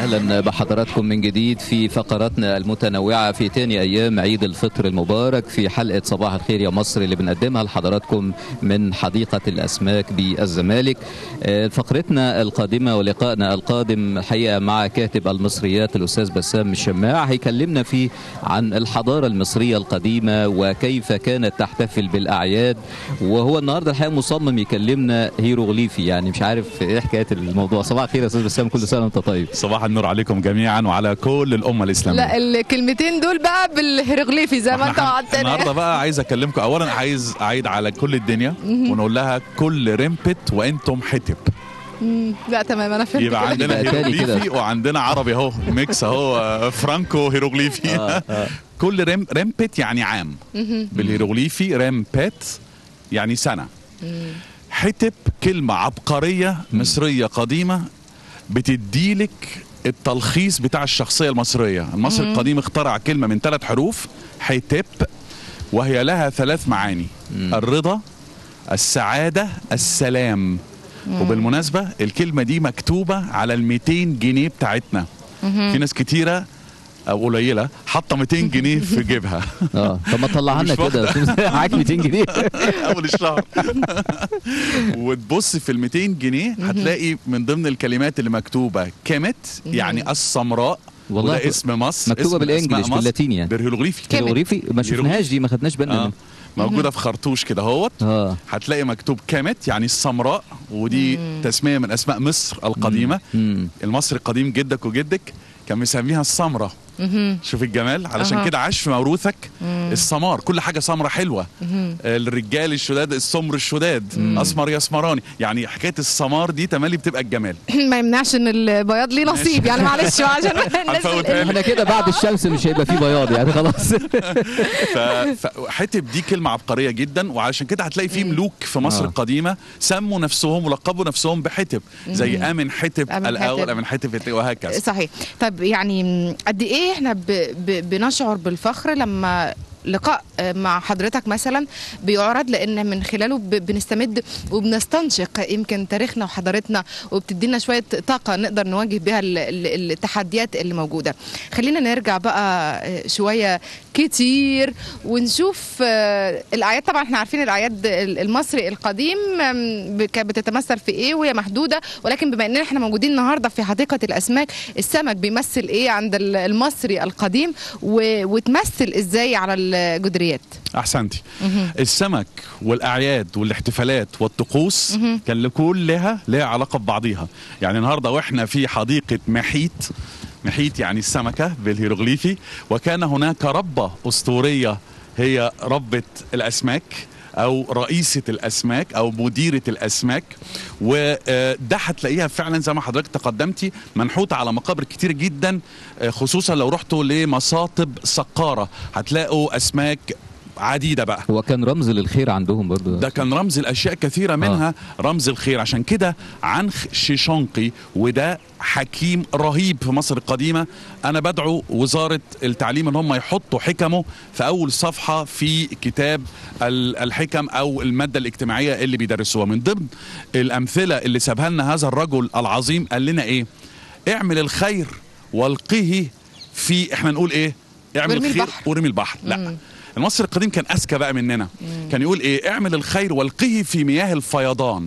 اهلا بحضراتكم من جديد في فقراتنا المتنوعه في تاني ايام عيد الفطر المبارك في حلقه صباح الخير يا مصر اللي بنقدمها لحضراتكم من حديقه الاسماك بالزمالك آه، فقرتنا القادمه ولقائنا القادم الحقيقه مع كاتب المصريات الاستاذ بسام الشماع هيكلمنا فيه عن الحضاره المصريه القديمه وكيف كانت تحتفل بالاعياد وهو النهارده الحقيقه مصمم يكلمنا هيروغليفي يعني مش عارف ايه حكايه الموضوع صباح الخير يا استاذ بسام كل سنه وانت طيب صباح النور عليكم جميعا وعلى كل الامه الاسلاميه لا الكلمتين دول بقى بالهيروغليفي زي ما انت النهارده وعدتنا بقى عايز اكلمكم اولا عايز اعيد على كل الدنيا ونقول لها كل رمبت وانتم حتب مم، لا تمام انا فهمت يبقى كده. عندنا يبقى تاني كده. هيروغليفي وعندنا عربي اهو ميكس اهو آه، فرانكو هيروغليفي كل رم رمبت يعني عام بالهيروغليفي رمبت يعني سنه حتب كلمه عبقريه مصريه قديمه بتديلك التلخيص بتاع الشخصيه المصريه المصري القديم اخترع كلمه من ثلاث حروف حتب وهي لها ثلاث معاني الرضا السعاده السلام وبالمناسبه الكلمه دي مكتوبه على ال 200 جنيه بتاعتنا في ناس كتيره او قليله حاطه 200 جنيه في جيبها اه طب ما تطلعها لنا مش كده معاك 200 جنيه اول الشهر وتبص في ال 200 جنيه هتلاقي من ضمن الكلمات اللي مكتوبه كمت يعني السمراء والله وده اسم مصر مكتوبة اسم بالإنجليش، أسماء مصر باللاتيني يعني. بالهيروغليفي كمت. هيروغليفي ما شفناهاش دي ما خدناش بالنا آه. منها موجوده في خرطوش كده اهوت اه هتلاقي مكتوب كامت يعني السمراء ودي تسميه من اسماء مصر القديمه مم. المصري القديم جدك وجدك كان مسميها السمره شوف الجمال علشان أها. كده عاش في موروثك السمار كل حاجه سمره حلوه الرجال الشداد السمر الشداد اسمر يسمراني يعني حكايه السمار دي تملي بتبقى الجمال ما يمنعش ان البياض ليه نصيب يعني معلش عشان الناس هنفوتها ال- احنا كده بعد الشمس مش هيبقى فيه بياض يعني خلاص ف... فحتب دي كلمه عبقريه جدا وعلشان كده هتلاقي في ملوك في مصر آه. القديمه سموا نفسهم ولقبوا نفسهم بحتب زي امن حتب آمن الاول حتب. امن حتب وهكذا صحيح طب يعني قد ايه احنا ب... ب... بنشعر بالفخر لما لقاء مع حضرتك مثلا بيعرض لان من خلاله ب... بنستمد وبنستنشق يمكن تاريخنا وحضارتنا وبتدينا شويه طاقه نقدر نواجه بها ال... ال- التحديات اللي موجوده خلينا نرجع بقى شويه كتير ونشوف آه، الاعياد طبعا احنا عارفين الاعياد المصري القديم آم، ب- كانت بتتمثل في ايه وهي محدوده ولكن بما اننا احنا موجودين النهارده في حديقه الاسماك السمك بيمثل ايه عند ال- المصري القديم و... وتمثل ازاي على الجدريات احسنتي السمك والاعياد والاحتفالات والطقوس كان كلها لها علاقه ببعضيها يعني النهارده واحنا في حديقه محيط محيط يعني السمكه بالهيروغليفي وكان هناك ربه اسطوريه هي ربه الاسماك او رئيسه الاسماك او مديره الاسماك وده هتلاقيها فعلا زي ما حضرتك تقدمتي منحوته على مقابر كتير جدا آه، خصوصا لو رحتوا لمصاطب سقاره هتلاقوا اسماك عديده بقى هو كان رمز للخير عندهم برضو ده كان رمز الاشياء كثيره منها آه. رمز الخير عشان كده عنخ شيشونقي وده حكيم رهيب في مصر القديمه انا بدعو وزاره التعليم ان هم يحطوا حكمه في اول صفحه في كتاب ال- الحكم او الماده الاجتماعيه اللي بيدرسوها من ضمن الامثله اللي سابها لنا هذا الرجل العظيم قال لنا ايه اعمل الخير والقه في احنا نقول ايه اعمل وارمي الخير البحر. ورمي البحر لا المصري القديم كان اذكى بقى مننا كان يقول ايه اعمل الخير والقه في مياه الفيضان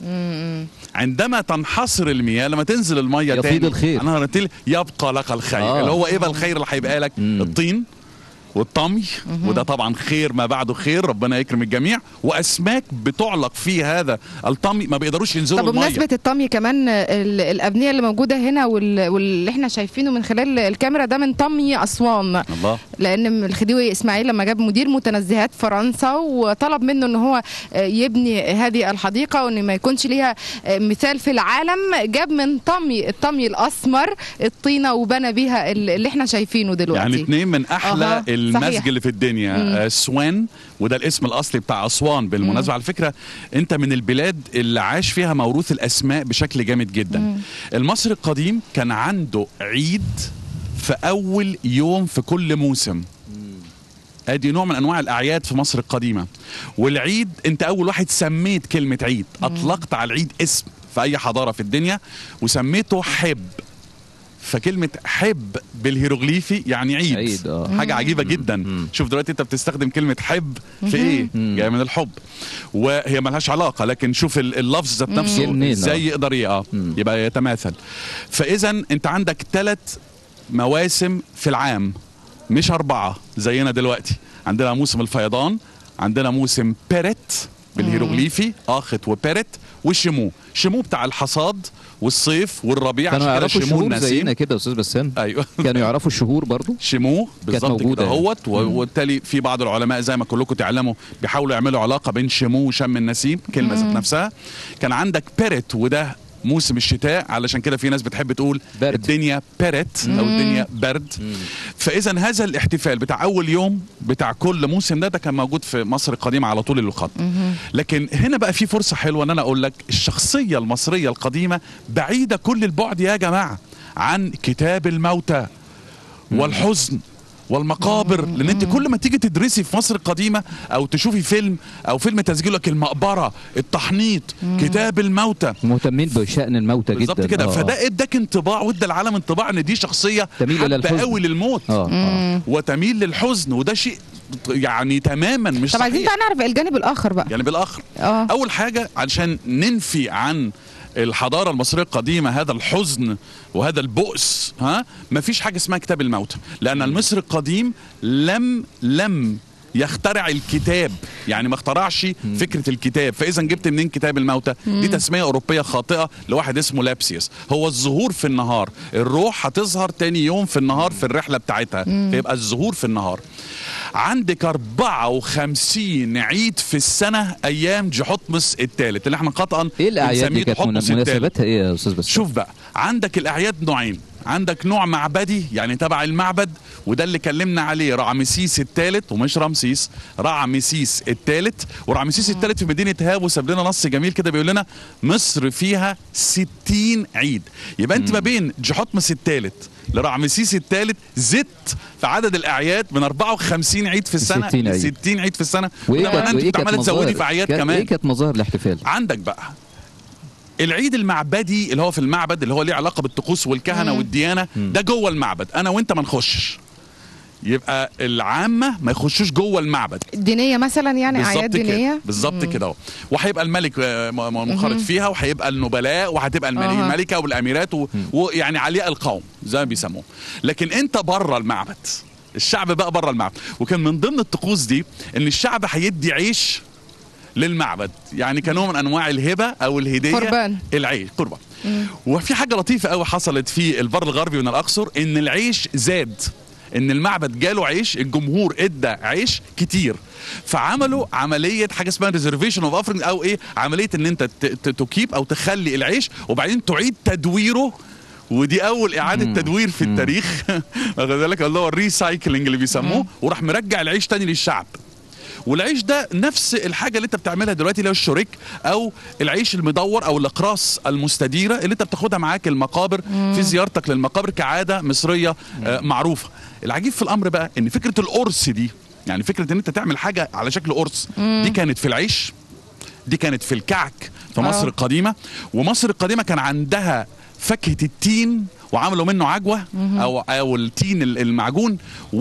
عندما تنحصر المياه لما تنزل الميه يفيض تاني الخير. انا هرتل يبقى لك الخير آه. اللي هو ايه بقى الخير اللي هيبقى لك الطين والطمي وده طبعا خير ما بعده خير ربنا يكرم الجميع واسماك بتعلق في هذا الطمي ما بيقدروش ينزلوا طب الميه بمناسبه الطمي كمان ال- الابنيه اللي موجوده هنا وال- واللي احنا شايفينه من خلال الكاميرا ده من طمي اسوان الله لان الخديوي اسماعيل لما جاب مدير متنزهات فرنسا وطلب منه ان هو يبني هذه الحديقه وان ما يكونش ليها مثال في العالم جاب من طمي الطمي الاسمر الطينه وبنى بيها اللي احنا شايفينه دلوقتي يعني اتنين من احلى أها، المزج صحيح. اللي في الدنيا آه، سوان وده الاسم الاصلي بتاع اسوان بالمناسبه على فكره انت من البلاد اللي عاش فيها موروث الاسماء بشكل جامد جدا المصري القديم كان عنده عيد في اول يوم في كل موسم ادي نوع من انواع الاعياد في مصر القديمه والعيد انت اول واحد سميت كلمه عيد اطلقت على العيد اسم في اي حضاره في الدنيا وسميته حب فكلمه حب بالهيروغليفي يعني عيد, عيد، آه. حاجه عجيبه جدا مم. شوف دلوقتي انت بتستخدم كلمه حب في ايه مم. جايه من الحب وهي ملهاش علاقه لكن شوف ال- اللفظ ذات نفسه جه منين، ازاي آه. يقدر ي- اه مم. يبقى يتماثل فاذا انت عندك ثلاث مواسم في العام مش اربعه زينا دلوقتي عندنا موسم الفيضان عندنا موسم بيرت بالهيروغليفي اخت وبيرت وشمو شمو بتاع الحصاد والصيف والربيع كانوا عشان كده يعرفوا شمو الشهور النسيم زينا كده يا استاذ بسام ايوه كانوا يعرفوا الشهور برضو شموه بالظبط موجودة كده يعني. هوت و- وبالتالي في بعض العلماء زي ما كلكم تعلموا بيحاولوا يعملوا علاقه بين شموه وشم النسيم كلمه ذات نفسها كان عندك بيرت وده موسم الشتاء علشان كده في ناس بتحب تقول برد. الدنيا بيرت او الدنيا برد فاذا هذا الاحتفال بتاع اول يوم بتاع كل موسم ده ده كان موجود في مصر القديمه على طول الخط لكن هنا بقى في فرصه حلوه ان انا اقول لك الشخصيه المصريه القديمه بعيده كل البعد يا جماعه عن كتاب الموتى والحزن والمقابر لان انت كل ما تيجي تدرسي في مصر القديمه او تشوفي فيلم او فيلم تسجيل لك المقبره التحنيط كتاب الموتى مهتمين بشأن الموتى جدا بالظبط كده آه. فده اداك انطباع وادى العالم انطباع ان دي شخصيه تميل إلى حابة الحزن. قوي للموت اه اه وتميل للحزن وده شيء يعني تماما مش طب عايزين صحيح بقى نعرف الجانب الاخر بقى يعني بالاخر اه اول حاجه علشان ننفي عن الحضاره المصريه القديمه هذا الحزن وهذا البؤس ها مفيش حاجه اسمها كتاب الموتى لان المصري القديم لم لم يخترع الكتاب يعني ما اخترعش فكره الكتاب فاذا جبت منين كتاب الموتى دي تسميه اوروبيه خاطئه لواحد اسمه لابسيوس هو الظهور في النهار الروح هتظهر تاني يوم في النهار في الرحله بتاعتها فيبقى الظهور في النهار عندك 54 عيد في السنه ايام جحطمس الثالث اللي احنا قطعا ايه الاعياد بنسميه دي كانت تحتمس الثالث. مناسباتها ايه يا استاذ بسام شوف بقى عندك الاعياد نوعين عندك نوع معبدي يعني تبع المعبد وده اللي كلمنا عليه رعمسيس الثالث ومش رمسيس رعمسيس الثالث ورعمسيس الثالث في مدينه هاب ساب لنا نص جميل كده بيقول لنا مصر فيها 60 عيد يبقى انت ما بين جحطمس الثالث لرعمسيس الثالث زدت في عدد الاعياد من 54 عيد في السنه 60 عيد. ل 60 عيد في السنه وايه وده معناه كانت انت وايه عماله كانت تزودي مظاهر في اعياد كان- كمان ايه كانت مظاهر الاحتفال عندك بقى العيد المعبدي اللي هو في المعبد اللي هو ليه علاقه بالطقوس والكهنه والديانه ده جوه المعبد انا وانت ما نخشش يبقى العامه ما يخشوش جوه المعبد دينيه مثلا يعني اعياد بالظبط كده دينيه بالظبط كده اهو وهيبقى الملك آه، م- م- منخرط فيها وهيبقى النبلاء وهتبقى الملك أها. الملكه والاميرات و- ويعني علياء القوم زي ما بيسموه لكن انت بره المعبد الشعب بقى بره المعبد وكان من ضمن الطقوس دي ان الشعب هيدي عيش للمعبد يعني كنوع من انواع الهبه او الهديه قربان. العيش قربان وفي حاجه لطيفه قوي حصلت في البر الغربي من الاقصر ان العيش زاد ان المعبد جاله عيش الجمهور ادى عيش كتير فعملوا عمليه حاجه اسمها ريزرفيشن اوف اوفرنج او ايه عمليه ان انت ت- ت- تكيب او تخلي العيش وبعدين تعيد تدويره ودي اول اعاده تدوير في التاريخ واخد بالك اللي هو الريسايكلينج اللي بيسموه وراح مرجع العيش تاني للشعب والعيش ده نفس الحاجه اللي انت بتعملها دلوقتي اللي هو الشوريك او العيش المدور او الاقراص المستديره اللي انت بتاخدها معاك المقابر في زيارتك للمقابر كعاده مصريه آه، معروفه العجيب في الامر بقى ان فكره القرص دي يعني فكره ان انت تعمل حاجه على شكل قرص دي كانت في العيش دي كانت في الكعك في مصر آه. القديمه ومصر القديمه كان عندها فاكهه التين وعملوا منه عجوه او او التين ال- المعجون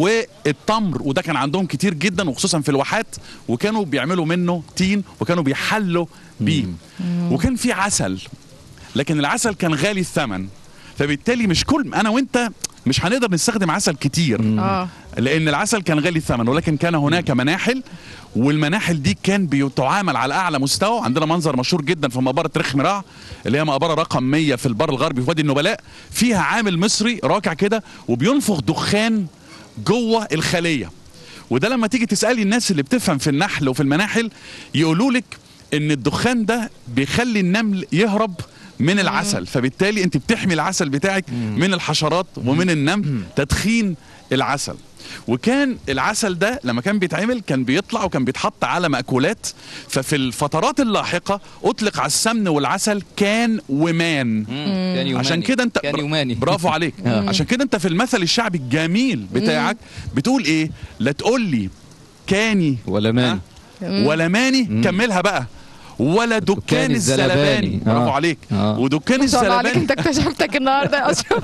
والتمر وده كان عندهم كتير جدا وخصوصا في الواحات وكانوا بيعملوا منه تين وكانوا بيحلوا بيه وكان في عسل لكن العسل كان غالي الثمن فبالتالي مش كل انا وانت مش هنقدر نستخدم عسل كتير اه لان العسل كان غالي الثمن ولكن كان هناك مناحل والمناحل دي كان بيتعامل على اعلى مستوى عندنا منظر مشهور جدا في مقبره رخ مراع اللي هي مقبره رقم 100 في البر الغربي في وادي النبلاء فيها عامل مصري راكع كده وبينفخ دخان جوه الخليه وده لما تيجي تسالي الناس اللي بتفهم في النحل وفي المناحل يقولوا لك ان الدخان ده بيخلي النمل يهرب من العسل فبالتالي انت بتحمي العسل بتاعك من الحشرات ومن النمل تدخين العسل وكان العسل ده لما كان بيتعمل كان بيطلع وكان بيتحط على مأكولات ففي الفترات اللاحقة أطلق على السمن والعسل كان ومان كان يوماني عشان كده انت كان يوماني برافو عليك عشان كده انت في المثل الشعبي الجميل بتاعك بتقول ايه لا تقول لي كاني ولا مان ها؟ ولا ماني كملها بقى ولا دكان الزلباني. الزلباني برافو آه. عليك آه. ودكان ما شاء الله عليك الزلباني انت اكتشفتك النهارده يا اشرف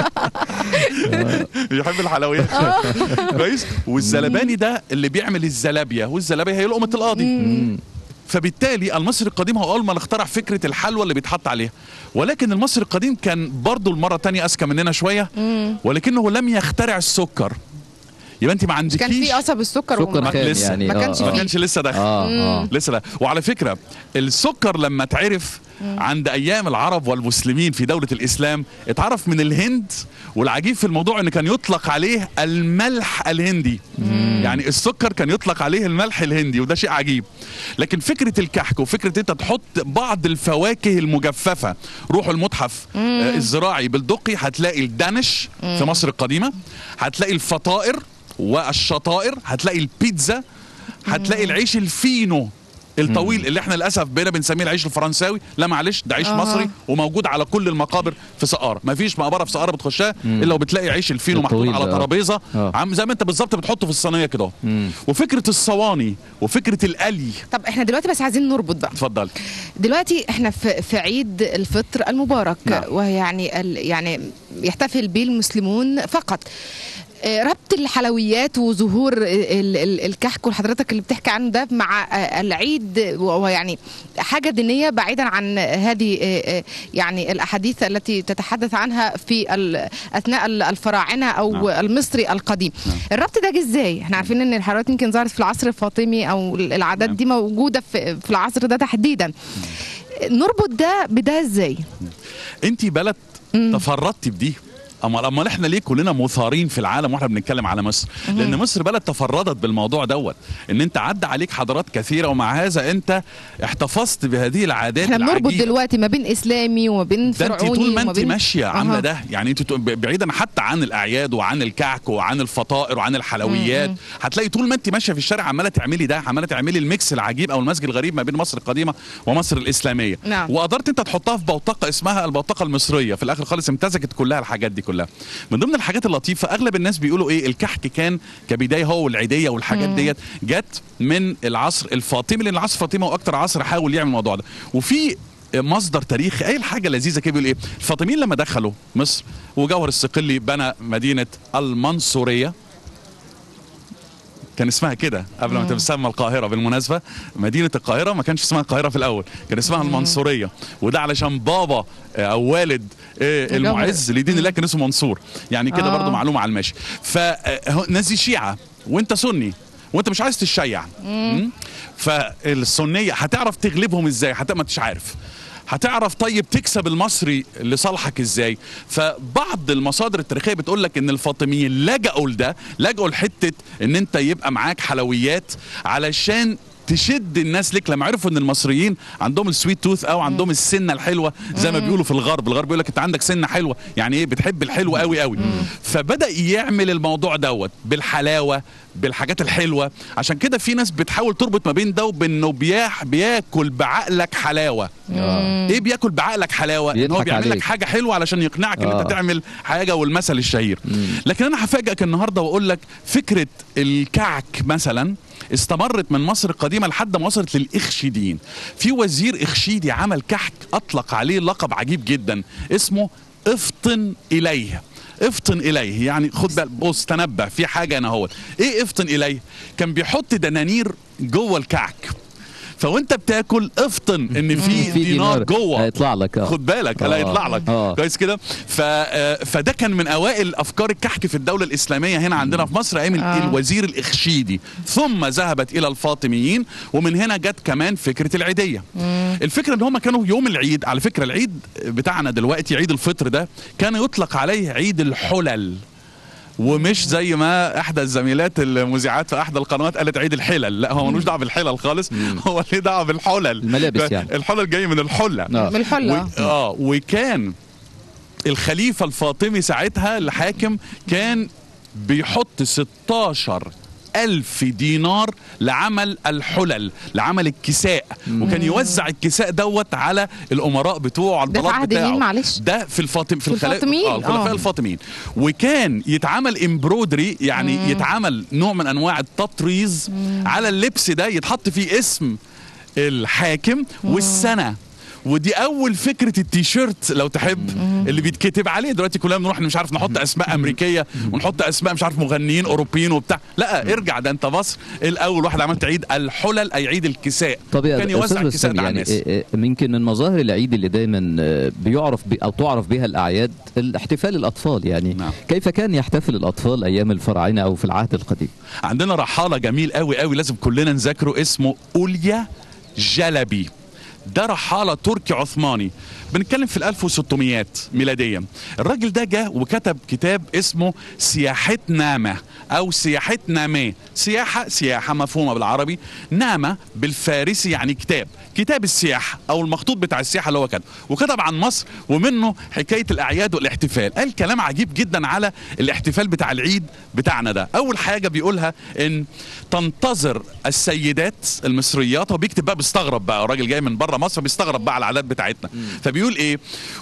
بيحب الحلويات كويس والزلباني ده اللي بيعمل الزلابيه والزلابيه هي لقمه القاضي فبالتالي المصري القديم هو اول ما اخترع فكره الحلوى اللي بيتحط عليها ولكن المصري القديم كان برضه المره الثانيه اذكى مننا شويه ولكنه لم يخترع السكر يبقى انت ما عندكيش كان في قصب السكر سكر وما- خام لسه. يعني ما آه، كانش آه. ما فيه. كانش لسه داخل اه اه لسه لا وعلى فكره السكر لما اتعرف عند ايام العرب والمسلمين في دوله الاسلام اتعرف من الهند والعجيب في الموضوع ان كان يطلق عليه الملح الهندي يعني السكر كان يطلق عليه الملح الهندي وده شيء عجيب لكن فكره الكحك وفكره انت تحط بعض الفواكه المجففه روحوا المتحف آه، الزراعي بالدقي هتلاقي الدانش في مصر القديمه هتلاقي الفطائر والشطائر هتلاقي البيتزا هتلاقي العيش الفينو الطويل اللي احنا للاسف بقينا بنسميه العيش الفرنساوي لا معلش ده عيش آه. مصري وموجود على كل المقابر في سقاره مفيش مقبره في سقاره بتخشها الا وبتلاقي عيش الفينو محطوط الطويل على ده، آه. ترابيزه آه. عم زي ما انت بالظبط بتحطه في الصينيه كده اهو. وفكره الصواني وفكره القلي طب احنا دلوقتي بس عايزين نربط بقى اتفضل دلوقتي احنا في, في عيد الفطر المبارك نعم. ويعني ال يعني يحتفل به المسلمون فقط آه، ربط الحلويات وظهور ال- ال- الكحك وحضرتك اللي بتحكي عنه ده مع آه، العيد ويعني حاجه دينيه بعيدا عن هذه آه، آه، يعني الاحاديث التي تتحدث عنها في ال- اثناء ال- الفراعنه او نعم. المصري القديم الربط ده جه ازاي احنا عارفين ان الحلويات يمكن ظهرت في العصر الفاطمي او العادات نعم. دي موجوده في في العصر ده تحديدا نربط ده بده ازاي انت بلد تفردتي بدي امال امال احنا ليه كلنا مثارين في العالم واحنا بنتكلم على مصر لان مصر بلد تفردت بالموضوع دوت ان انت عدى عليك حضارات كثيره ومع هذا انت احتفظت بهذه العادات احنا بنربط العجيبة. دلوقتي ما بين اسلامي وما بين ده انت فرعوني طول ما وما انت بين ماشيه عامله أها. ده يعني انت تو- بعيدا حتى عن الاعياد وعن الكعك وعن الفطائر وعن الحلويات هتلاقي طول ما انت ماشيه في الشارع عماله تعملي ده عماله تعملي الميكس العجيب او المزج الغريب ما بين مصر القديمه ومصر الاسلاميه نعم. وقدرت انت تحطها في بوتقه اسمها البوتقه المصريه في الاخر خالص امتزجت كلها الحاجات دي كلها من ضمن الحاجات اللطيفه اغلب الناس بيقولوا ايه الكحك كان كبدايه هو والعيديه والحاجات ديت جت من العصر الفاطمي لان العصر الفاطمي هو اكتر عصر حاول يعمل الموضوع ده وفي مصدر تاريخي اي حاجه لذيذه كده بيقول ايه الفاطميين لما دخلوا مصر وجوهر الصقلي بنى مدينه المنصوريه كان اسمها كده قبل ما تسمى القاهرة بالمناسبة مدينة القاهرة ما كانش اسمها القاهرة في الأول كان اسمها المنصورية وده علشان بابا آه، أو والد آه، المعز لدين الله كان اسمه منصور يعني كده آه. برضو معلومة على الماشي فالناس دي شيعة وانت سني وانت مش عايز تشيع مم؟ فالسنية هتعرف تغلبهم ازاي حتى ما انتش عارف هتعرف طيب تكسب المصري لصالحك ازاي فبعض المصادر التاريخيه بتقول لك ان الفاطميين لجأوا لده لجأوا لحته ان انت يبقى معاك حلويات علشان تشد الناس ليك لما عرفوا ان المصريين عندهم السويت توث او عندهم السنه الحلوه زي ما بيقولوا في الغرب الغرب بيقول لك انت عندك سنه حلوه يعني ايه بتحب الحلو قوي قوي فبدا يعمل الموضوع دوت بالحلاوه بالحاجات الحلوه عشان كده في ناس بتحاول تربط ما بين ده وبانه بياح بياكل بعقلك حلاوه آه. ايه بياكل بعقلك حلاوه ان هو بيضحك بيعمل لك عليك. حاجه حلوه علشان يقنعك ان آه. انت تعمل حاجه والمثل الشهير لكن انا هفاجئك النهارده واقول لك فكره الكعك مثلا استمرت من مصر القديمه لحد ما وصلت للاخشيديين في وزير اخشيدي عمل كحك اطلق عليه لقب عجيب جدا اسمه افطن اليه افطن اليه يعني خد بالك بص تنبه في حاجه انا هو ايه افطن اليه كان بيحط دنانير جوه الكعك فوانت بتاكل افطن ان في في دينار جوه هيطلع لك آه. خد بالك لا آه. يطلع لك آه. كويس كده ف... آه، فده كان من اوائل افكار الكحك في الدوله الاسلاميه هنا عندنا في مصر ايام آه. الوزير الاخشيدي ثم ذهبت الى الفاطميين ومن هنا جت كمان فكره العيديه الفكره ان هم كانوا يوم العيد على فكره العيد بتاعنا دلوقتي عيد الفطر ده كان يطلق عليه عيد الحلل ومش زي ما احدى الزميلات المذيعات في احدى القنوات قالت عيد الحلل لا هو ملوش دعوه بالحلل خالص هو ليه دعوه بالحلل الملابس يعني. الحلل جاي من الحله آه. من الحله و... اه وكان الخليفه الفاطمي ساعتها الحاكم كان بيحط 16 ألف دينار لعمل الحلل لعمل الكساء وكان يوزع الكساء دوت على الأمراء بتوعه على ده في البلاط عهد بتاعه مين معلش؟ ده في الفاطم في, في الخلا- الفاطميين؟ اه الخلفاء آه. الفاطميين وكان يتعمل امبرودري يعني يتعمل نوع من انواع التطريز على اللبس ده يتحط فيه اسم الحاكم والسنه ودي اول فكره التيشيرت لو تحب اللي بيتكتب عليه دلوقتي كلنا بنروح مش عارف نحط اسماء امريكيه ونحط اسماء مش عارف مغنيين اوروبيين وبتاع لا ارجع ده انت مصر الاول واحد عمل تعيد الحلل اي عيد الكساء طب يا كان يوزع أستاذ الكساء بسام على يعني الناس إيه- إيه، يمكن من مظاهر العيد اللي دايما آه، بيعرف ب او تعرف بها الاعياد الاحتفال الاطفال يعني نعم. كيف كان يحتفل الاطفال ايام الفراعنه او في العهد القديم عندنا رحالة جميل قوي قوي لازم كلنا نذاكره اسمه أوليا جلبي ده رحالة تركي عثماني بنتكلم في ال 1600 ميلاديا الراجل ده جه وكتب كتاب اسمه سياحة نامة أو سياحة نامة سياحة سياحة مفهومة بالعربي نامة بالفارسي يعني كتاب كتاب السياحة أو المخطوط بتاع السياحة اللي هو كتبه وكتب عن مصر ومنه حكاية الأعياد والاحتفال قال كلام عجيب جدا على الاحتفال بتاع العيد بتاعنا ده أول حاجة بيقولها إن تنتظر السيدات المصريات هو بيكتب بقى بيستغرب بقى الراجل جاي من بره مصر بيستغرب بقى على العادات بتاعتنا فبيقول ايه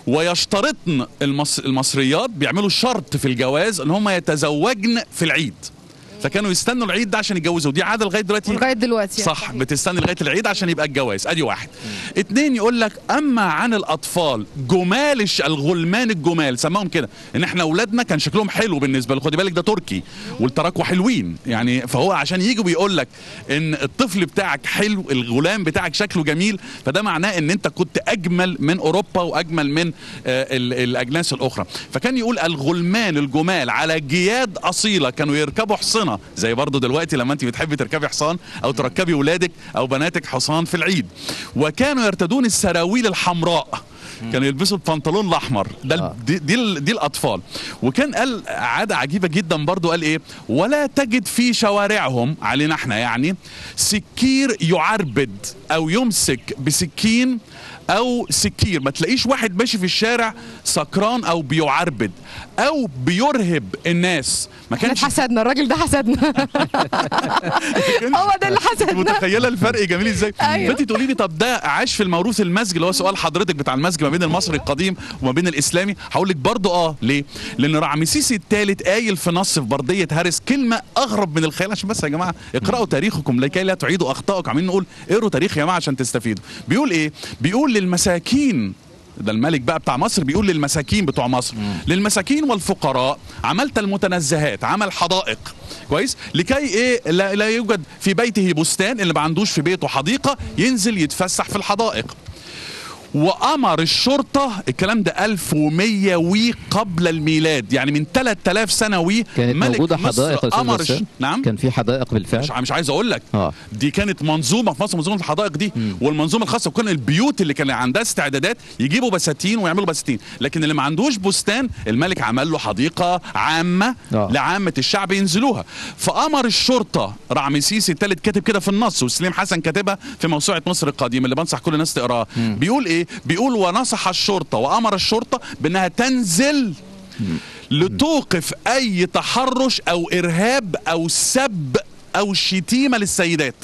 ويشترطن المص... المصريات بيعملوا شرط في الجواز ان هم يتزوجن في العيد فكانوا يستنوا العيد ده عشان يتجوزوا ودي عاده لغايه دلوقتي لغايه دلوقتي يعني. صح بتستنى لغايه العيد عشان يبقى الجواز ادي واحد اتنين يقول لك اما عن الاطفال جمال الش- الغلمان الجمال سماهم كده ان احنا اولادنا كان شكلهم حلو بالنسبه له خدي بالك ده تركي والتراكوة حلوين يعني فهو عشان يجي بيقول لك ان الطفل بتاعك حلو الغلام بتاعك شكله جميل فده معناه ان انت كنت اجمل من اوروبا واجمل من آه، ال- الاجناس الاخرى فكان يقول الغلمان الجمال على جياد اصيله كانوا يركبوا حصنه زي برضو دلوقتي لما انت بتحبي تركبي حصان او تركبي ولادك او بناتك حصان في العيد وكانوا يرتدون السراويل الحمراء كانوا يلبسوا البنطلون الاحمر ده آه. دي, دي, ال- دي الاطفال وكان قال عاده عجيبه جدا برضو قال ايه ولا تجد في شوارعهم علينا احنا يعني سكير يعربد او يمسك بسكين او سكير ما تلاقيش واحد ماشي في الشارع سكران او بيعربد او بيرهب الناس ما احنا كانش اتحسدنا الراجل ده حسدنا هو ده اللي حسدنا متخيله الفرق جميل ازاي أيوه. فانت تقولي لي طب ده عاش في الموروث المسجي اللي هو سؤال حضرتك بتاع المسجد ما بين المصري القديم وما بين الاسلامي هقول لك برضه اه ليه لان رعمسيس الثالث قايل في نص في برديه هارس كلمه اغرب من الخيال عشان بس يا جماعه اقراوا تاريخكم لكي لا تعيدوا اخطائكم عمالين نقول اقروا تاريخ يا جماعه عشان تستفيدوا بيقول ايه بيقول للمساكين ده الملك بقى بتاع مصر بيقول للمساكين بتوع مصر للمساكين والفقراء عملت المتنزهات عمل حدائق كويس لكي ايه لا, لا يوجد في بيته بستان اللي ما عندوش في بيته حديقه ينزل يتفسح في الحدائق وامر الشرطه الكلام ده 1100 وي قبل الميلاد يعني من 3000 سنه وي كانت ملك موجوده مصر حدائق يا أستاذ امر بسام؟ الش... نعم كان في حدائق بالفعل مش مش عايز اقول لك آه. دي كانت منظومه في مصر منظومه الحدائق دي والمنظومه الخاصه وكان البيوت اللي كان عندها استعدادات يجيبوا بساتين ويعملوا بساتين لكن اللي ما عندوش بستان الملك عمل له حديقه عامه آه. لعامه الشعب ينزلوها فامر الشرطه رعمسيس الثالث كاتب كده في النص وسليم حسن كاتبها في موسوعه مصر القديمه اللي بنصح كل الناس تقراها بيقول ايه بيقول ونصح الشرطه وامر الشرطه بانها تنزل لتوقف اي تحرش او ارهاب او سب او شتيمه للسيدات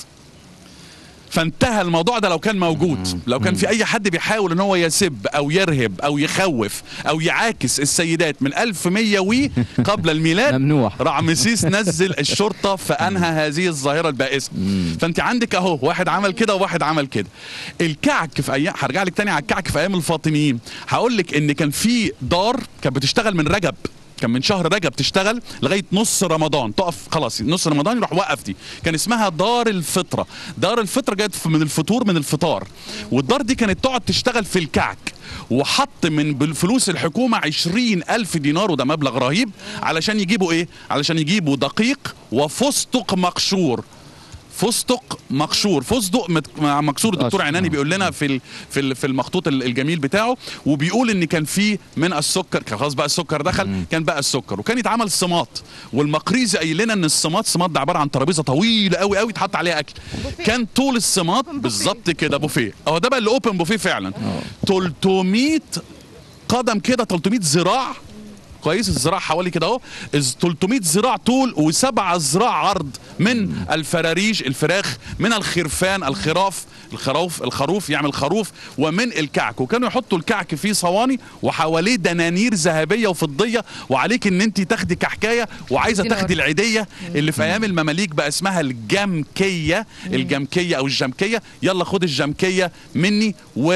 فانتهى الموضوع ده لو كان موجود لو كان في اي حد بيحاول ان هو يسب او يرهب او يخوف او يعاكس السيدات من 1100 وي قبل الميلاد ممنوع. رعمسيس نزل الشرطه فانهى هذه الظاهره البائسه فانت عندك اهو واحد عمل كده وواحد عمل كده الكعك في ايام هرجع لك تاني على الكعك في ايام الفاطميين هقول لك ان كان في دار كانت بتشتغل من رجب كان من شهر رجب تشتغل لغايه نص رمضان تقف خلاص نص رمضان يروح وقف دي كان اسمها دار الفطره دار الفطره جت من الفطور من الفطار والدار دي كانت تقعد تشتغل في الكعك وحط من بالفلوس الحكومة عشرين ألف دينار وده مبلغ رهيب علشان يجيبوا إيه؟ علشان يجيبوا دقيق وفستق مقشور فستق مقشور فستق مت- مكسور الدكتور أشهر. عناني بيقول لنا في ال- في ال- في المخطوط ال- الجميل بتاعه وبيقول ان كان في من السكر كان خلاص بقى السكر دخل كان بقى السكر وكان يتعمل صماط والمقريزي قايل لنا ان الصماط الصماط ده عباره عن ترابيزه طويله قوي قوي يتحط عليها اكل كان طول الصماط بالظبط كده بوفيه اهو ده بقى اللي اوبن بوفيه فعلا 300 قدم كده 300 ذراع كويس الذراع حوالي كده اهو إز- 300 ذراع طول وسبعة ذراع عرض من الفراريج الفراخ من الخرفان الخراف الخروف الخروف يعمل خروف ومن الكعك وكانوا يحطوا الكعك في صواني وحواليه دنانير ذهبيه وفضيه وعليك ان انت تاخدي كحكايه وعايزه دينار. تاخدي العيديه اللي في ايام المماليك بقى اسمها الجمكيه الجمكيه او الجمكيه يلا خد الجمكيه مني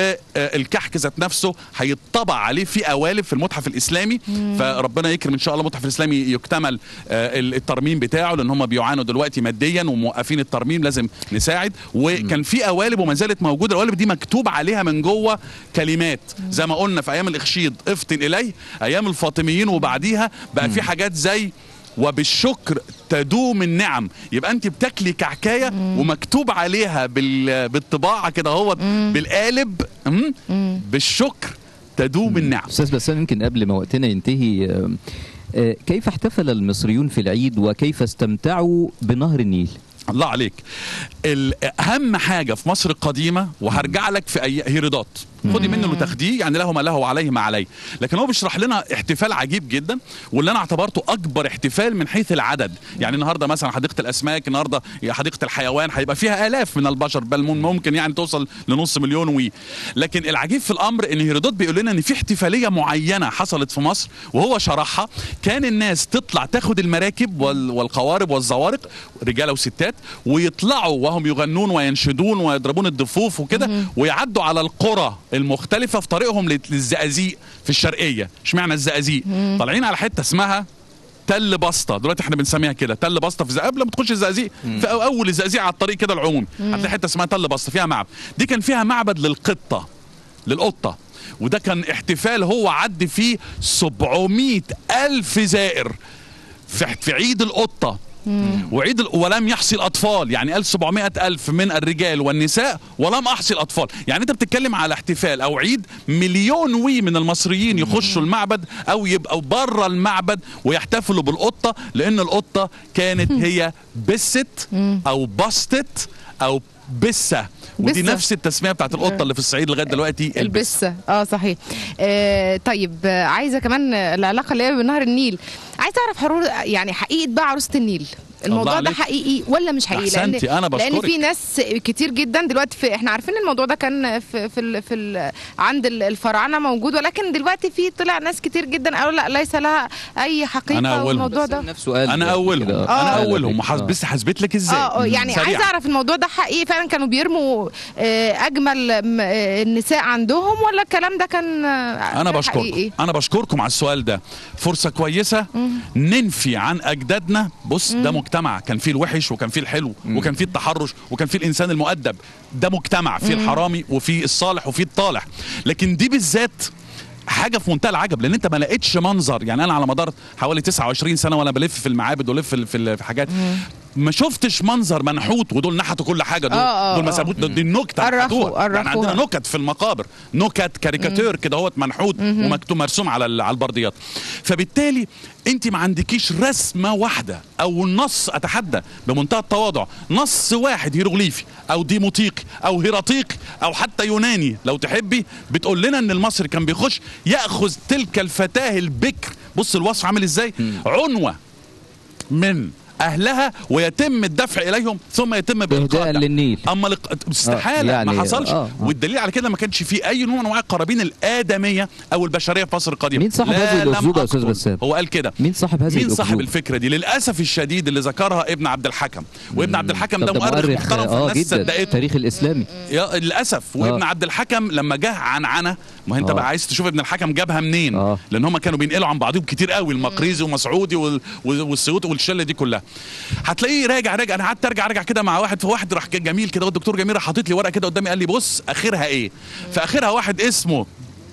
والكحك ذات نفسه هيطبع عليه في قوالب في المتحف الاسلامي فربنا يكرم ان شاء الله المتحف الاسلامي يكتمل آه، الترميم بتاعه لان هم بيعانوا دلوقتي ماديا وموقفين الترميم لازم نساعد وكان في قوالب وما زالت موجوده القوالب دي مكتوب عليها من جوه كلمات زي ما قلنا في ايام الاخشيد افطن اليه ايام الفاطميين وبعديها بقى في حاجات زي وبالشكر تدوم النعم يبقى انت بتاكلي كعكايه ومكتوب عليها بال... بالطباعه كده هو بالقالب مم؟ بالشكر تدوم النعم استاذ بسام يمكن قبل ما وقتنا ينتهي آه، آه، كيف احتفل المصريون في العيد وكيف استمتعوا بنهر النيل الله عليك ال- اهم حاجه في مصر القديمه وهرجع لك في اي هيرودوت خدي منه اللي تاخديه يعني له ما له وعليه ما عليه لكن هو بيشرح لنا احتفال عجيب جدا واللي انا اعتبرته اكبر احتفال من حيث العدد يعني النهارده مثلا حديقه الاسماك النهارده حديقه الحيوان هيبقى فيها الاف من البشر بل مم- ممكن يعني توصل لنص مليون وي لكن العجيب في الامر ان هيرودوت بيقول لنا ان في احتفاليه معينه حصلت في مصر وهو شرحها كان الناس تطلع تاخد المراكب وال- والقوارب والزوارق رجاله وستات ويطلعوا وهم يغنون وينشدون ويضربون الضفوف وكده ويعدوا على القرى المختلفه في طريقهم لل- للزقازيق في الشرقيه اشمعنى الزقازيق طالعين على حته اسمها تل بسطه دلوقتي احنا بنسميها كده تل بسطه في زق- قبل ما تخش الزقازيق في أو- اول الزقازيق على الطريق كده العمومي هتلاقي حته اسمها تل بسطه فيها معبد دي كان فيها معبد للقطه للقطه وده كان احتفال هو عد فيه 700 ألف زائر في في عيد القطة وعيد ال... ولم يحصي الأطفال يعني قال 700 ألف من الرجال والنساء ولم أحصي الأطفال يعني أنت بتتكلم على احتفال أو عيد مليون وي من المصريين يخشوا المعبد أو يبقوا بره المعبد ويحتفلوا بالقطة لأن القطة كانت هي بست أو بسطت أو بسة ودي بسة. نفس التسمية بتاعت القطة اللي في الصعيد لغاية دلوقتي البسة البسه اه صحيح آه طيب آه، عايزه كمان آه، العلاقه اللي هي بنهر النيل عايزه اعرف حرور يعني حقيقه بقى عروسه النيل الموضوع ده عليك. حقيقي ولا مش حقيقي أحسنتي، أنا لان بشكرك. في ناس كتير جدا دلوقتي في احنا عارفين الموضوع ده كان في في ال في ال عند ال- الفراعنه موجود ولكن دلوقتي في طلع ناس كتير جدا قالوا لا ليس لها اي حقيقه أنا أولهم. والموضوع ده نفسه قال انا اولهم كده. انا قال اولهم كده. وحس- آه. بس حسبت لك ازاي اه آه، يعني سريعاً. عايزه اعرف الموضوع ده حقيقي فعلا كانوا بيرموا آه، اجمل م- آه، النساء عندهم ولا الكلام ده كان آه، انا حقيقي؟ بشكركم انا بشكركم على السؤال ده فرصه كويسه ننفي عن اجدادنا بص ده مجتمع كان فيه الوحش وكان فيه الحلو وكان فيه التحرش وكان فيه الانسان المؤدب ده مجتمع فيه الحرامي وفيه الصالح وفيه الطالح لكن دي بالذات حاجه في منتهى العجب لان انت ما لقيتش منظر يعني انا على مدار حوالي 29 سنه وانا بلف في المعابد ولف في- في في حاجات ما شفتش منظر منحوت ودول نحتوا كل حاجه دول آه، آه، دول ما آه. سابوش دي النكته قرفوا- نحتوها. يعني قرفوها. عندنا نكت في المقابر نكت كاريكاتير كده هوت منحوت ومكتوب مرسوم على ال- على البرديات فبالتالي انت ما عندكيش رسمه واحده او نص اتحدى بمنتهى التواضع نص واحد هيروغليفي او ديموطيقي او هيراتيقي او حتى يوناني لو تحبي بتقول لنا ان المصري كان بيخش ياخذ تلك الفتاه البكر بص الوصف عامل ازاي عنوه من اهلها ويتم الدفع اليهم ثم يتم إهداء بالقاء للنيل اما لق... استحاله يعني- ما حصلش آه، آه. والدليل على كده ما كانش في اي نوع من انواع القرابين الادميه او البشريه في مصر القديمه مين صاحب لا هذه لم الأكذوبة يا أستاذ أقتل. بسام؟ هو قال كده مين صاحب هذه مين صاحب الأكذوبة؟ الفكره دي للاسف الشديد اللي ذكرها ابن عبد الحكم وابن عبد الحكم طب ده مؤرخ محترم اه فالناس جدا صدقته التاريخ الاسلامي يا للاسف وابن آه. عبد الحكم لما جه عنعنه ما انت آه. بقى عايز تشوف ابن الحكم جابها منين آه. لان هم كانوا بينقلوا عن بعضهم كتير قوي المقريزي ومسعودي وال- وال- والسيوطي والشله دي كلها هتلاقيه راجع راجع انا قعدت ارجع ارجع كده مع واحد فواحد راح جميل كده والدكتور جميل راح حاطط لي ورقه كده قدامي قال لي بص اخرها ايه فاخرها واحد اسمه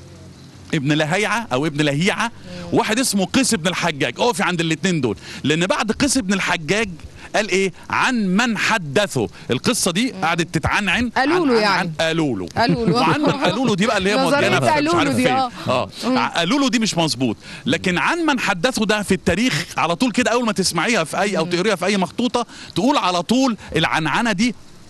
ابن لهيعة او ابن لهيعة واحد اسمه قيس بن الحجاج اقفي عند الاثنين دول لان بعد قيس بن الحجاج قال ايه عن من حدثه القصه دي قعدت تتعنعن قالوا عن- له عن- يعني. عن قالوا له قالوا له. وعن من قالوا له دي بقى اللي هي نظرية مودينا في- مش قالوا له عارف دي، فين. آه. اه قالوا له دي مش مظبوط لكن عن من حدثه ده في التاريخ على طول كده اول ما تسمعيها في اي او تقريها في اي مخطوطه تقول على طول العنعنه دي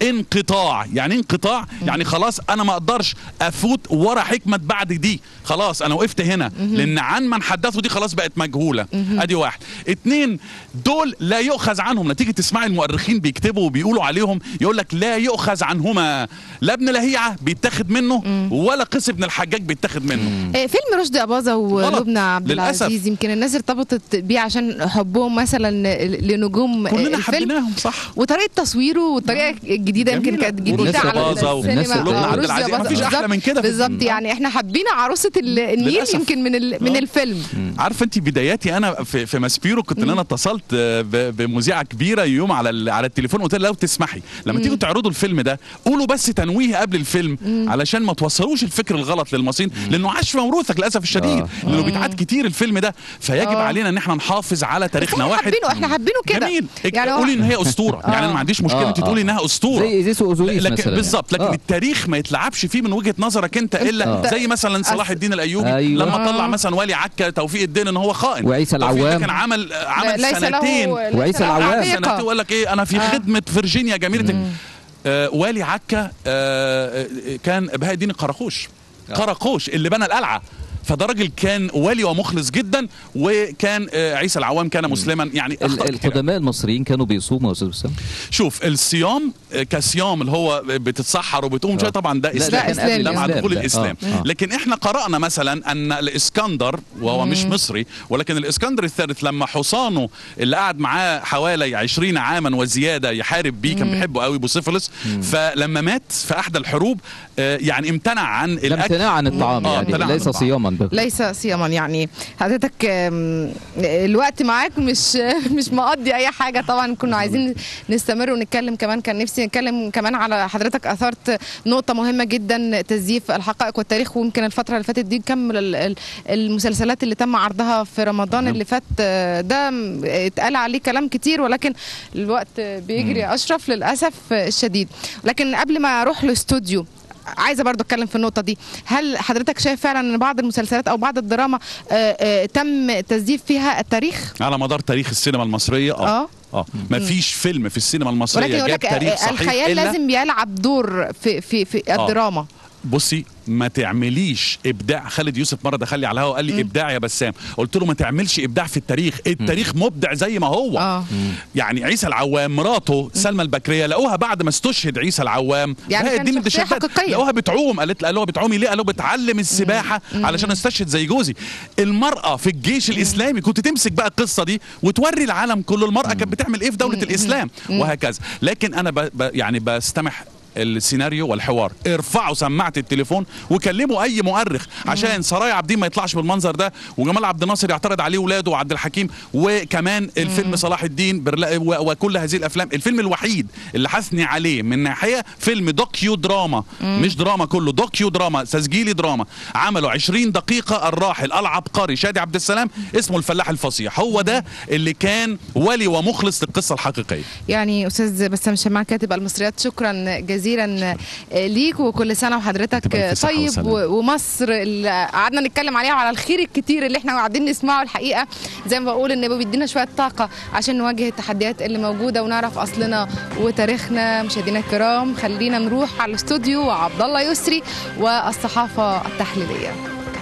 انقطاع يعني إيه انقطاع يعني خلاص انا ما اقدرش افوت ورا حكمه بعد دي خلاص انا وقفت هنا لان عن من حدثوا دي خلاص بقت مجهوله ادي واحد اتنين دول لا يؤخذ عنهم نتيجه تسمعي المؤرخين بيكتبوا وبيقولوا عليهم يقول لك لا يؤخذ عنهما لا ابن لهيعه بيتاخد منه ولا قيس ابن الحجاج بيتاخد منه آه، فيلم رشدي أباظة ولبنى عبد للأسف. العزيز يمكن الناس ارتبطت بيه عشان حبهم مثلا لنجوم كلنا الفيلم حبيناهم صح وطريقه تصويره والطريقه الجديده يمكن جميلة. كانت جديده والناس على باظة السينما والناس ولبنى آه، عبد رشدي العزيز. أباظة. مفيش أحلى بالظبط. من كده في بالظبط الفيلم. يعني احنا حابين عروسه ال- النيل للأسف. يمكن من ال- من آه. الفيلم عارفه انت بداياتي انا في في ماسبيرو كنت ان انا اتصلت آه، ب- بمذيعه كبيره يوم على ال- على التليفون قلت لها لو تسمحي لما تيجوا تعرضوا الفيلم ده قولوا بس تنويه قبل الفيلم علشان ما توصلوش الفكر الغلط للمصريين لانه عاش في موروثك للاسف الشديد آه. لانه بيتعاد كتير الفيلم ده فيجب آه. علينا ان احنا نحافظ على تاريخنا احنا واحد حابينه احنا حابينه كده جميل يعني هو- قولي ان هي اسطوره يعني انا ما عنديش مشكله آه، انت تقولي آه. انها اسطوره زي إيزيس وأوزوريس لكن مثلا بالظبط لكن يعني. آه. التاريخ ما يتلعبش فيه من وجهه نظرك انت الا آه. زي مثلا صلاح الدين الايوبي أيوة. لما طلع آه. مثلا ولي عكا توفيق الدين ان هو خائن وعيسى توفيق ده العوام. كان عمل عمل ليس له سنتين ليس وعيسى له العوام. علاقة. سنتين وقال لك ايه انا في آه. خدمه فيرجينيا جميله آه والي عكا آه آه، كان بهاء الدين القراقوش قراقوش اللي بنى القلعه فده راجل كان والي ومخلص جدا وكان آه، عيسى العوام كان مسلما يعني ال- أخطاء كتيرة. القدماء المصريين كانوا بيصوموا يا استاذ وسام شوف الصيام آه، كصيام اللي هو بتتسحر وبتقوم شويه طبعا ده لا، اسلام ده إسلام. ده مع الإسلام دخول ده. الاسلام آه، آه. لكن احنا قرانا مثلا ان الاسكندر وهو مش مصري ولكن الاسكندر الثالث لما حصانه اللي قعد معاه حوالي 20 عاما وزياده يحارب بيه كان بيحبه قوي بوسيفلس فلما مات في احدى الحروب آه، يعني امتنع عن ده الاكل امتناع عن الطعام آه، يعني امتناع عن ليس الطعام. صياما بل ليس صياما يعني حضرتك آم، الوقت معاك مش مش مقضي اي حاجه طبعا كنا عايزين نستمر ونتكلم كمان كان نفسي نتكلم كمان على حضرتك اثرت نقطه مهمه جدا تزييف الحقائق والتاريخ ويمكن الفتره اللي فاتت دي نكمل ال- ال- المسلسلات اللي تم عرضها في رمضان اللي فات آه، ده م- اتقال عليه كلام كتير ولكن الوقت بيجري يا اشرف للاسف الشديد لكن قبل ما اروح الاستوديو عايزه برضو اتكلم في النقطه دي هل حضرتك شايف فعلا ان بعض المسلسلات او بعض الدراما آه، آه، تم تزييف فيها التاريخ على مدار تاريخ السينما المصريه اه اه اه مفيش فيلم في السينما المصريه ولكن يقول جاب لك تاريخ آه، صحيح الخيال إلا لازم يلعب دور في في في آه. الدراما بصي ما تعمليش ابداع خالد يوسف مره دخل لي على الهوا وقال لي ابداع يا بسام قلت له ما تعملش ابداع في التاريخ التاريخ مبدع زي ما هو اه يعني عيسى العوام مراته سلمى البكريه لقوها بعد ما استشهد عيسى العوام يعني بهاء كان الدين شخصية الدشبات حقيقية. لقوها بتعوم قالت قالوا بتعومي ليه قالوا بتعلم السباحه علشان استشهد زي جوزي المراه في الجيش الاسلامي كنت تمسك بقى القصه دي وتوري العالم كله المراه كانت بتعمل ايه في دوله الاسلام وهكذا لكن انا ب... ب... يعني بستمح السيناريو والحوار ارفعوا سماعه التليفون وكلموا اي مؤرخ عشان سرايا عابدين ما يطلعش بالمنظر ده وجمال عبد الناصر يعترض عليه ولاده وعبد الحكيم وكمان الفيلم صلاح الدين برلا و- وكل هذه الافلام الفيلم الوحيد اللي حثني عليه من ناحيه فيلم دوكيو دراما مش دراما كله دوكيو دراما تسجيلي دراما عملوا 20 دقيقه الراحل العبقري شادي عبد السلام اسمه الفلاح الفصيح هو ده اللي كان ولي ومخلص للقصه الحقيقيه يعني استاذ بسام شماع كاتب المصريات شكرا جزيلا ليك وكل سنه وحضرتك تبقى ألف صحة طيب وسلامة. و- ومصر اللي قعدنا نتكلم عليها وعلى الخير الكتير اللي احنا قاعدين نسمعه الحقيقه زي ما بقول ان بيدينا شويه طاقه عشان نواجه التحديات اللي موجوده ونعرف اصلنا وتاريخنا مشاهدينا الكرام خلينا نروح على الاستوديو وعبد الله يسري والصحافه التحليليه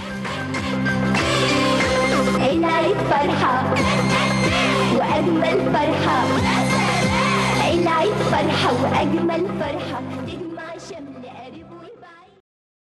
العيد فرحة وأجمل فرحة العيد فرحة وأجمل فرحة